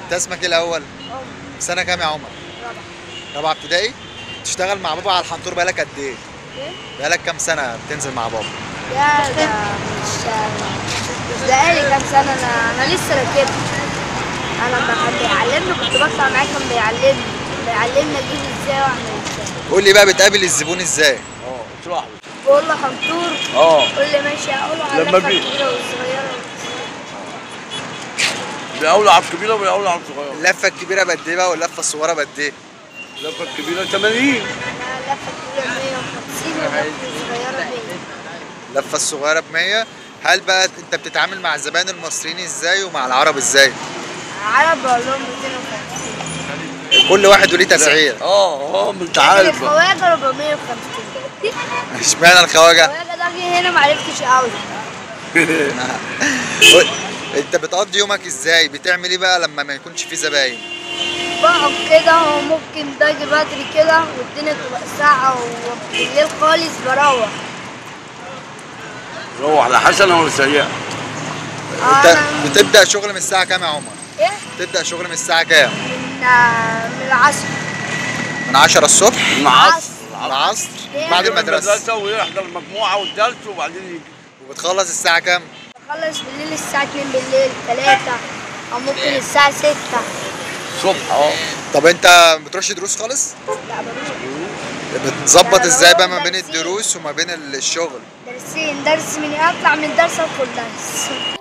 انت اسمك ايه الاول عمر سنه كام يا عمر رابعة رابعه ابتدائي تشتغل مع بابا على الحنطور بقالك قد ايه ايه؟ بقالك كام سنه بتنزل مع بابا لا ده مش مش بقالي كام سنة أنا أنا لسه راكبها أنا لما كان بيعلمني كنت بطلع معاه كان بيعلمني بيعلمني أجيب إزاي وأعمل إزاي قول لي بقى بتقابل الزبون ازاي اه اشرح لي بقول له حنطور اه قول لي ماشي أقول له على لما اللفة بي- الكبيرة والصغيرة بيقولوا على الكبيره وبيقولوا على الصغيره اللفه الكبيره بقد ايه بقى واللفه الصغيره قد ايه اللفه الكبيره 80 أنا اللفة الكبيرة 150 واللفة الصغيرة 100 اللفه الصغيره ب 100 هل بقى انت بتتعامل مع الزبائن المصريين ازاي ومع العرب ازاي عرب بقول لهم 250 كل واحد وليه تسعير اه اه ما انت عارف بقى. الخواجة 450 اشمعنى الخواجه الخواجة ده جه هنا معرفتش أوي قول- انت بتقضي يومك ازاي بتعمل ايه بقى لما ما يكونش في زباين بقعد كده وممكن باجي بدري كده والدنيا تبقى ساعة وبالليل خالص بروح روح لا حسنه ولا سيئه انت أنا بتبدا شغل من الساعه كام يا عمر إيه؟ تبدا شغل من الساعه كام من من العصر من 10 الصبح العصر العصر إيه؟ بعد يروح المدرسه ويحضر المجموعه والدرس وبعدين يجي وبتخلص الساعه كام بخلص بالليل الساعة 2 بالليل 3 أو ممكن الساعة 6 الصبح اه طب انت ما بتروحش دروس خالص لا بروح بتظبط لا، ازاي بقى بروح ما بين درسين. الدروس وما بين الشغل درسين درس من أطلع من درس أدخل درس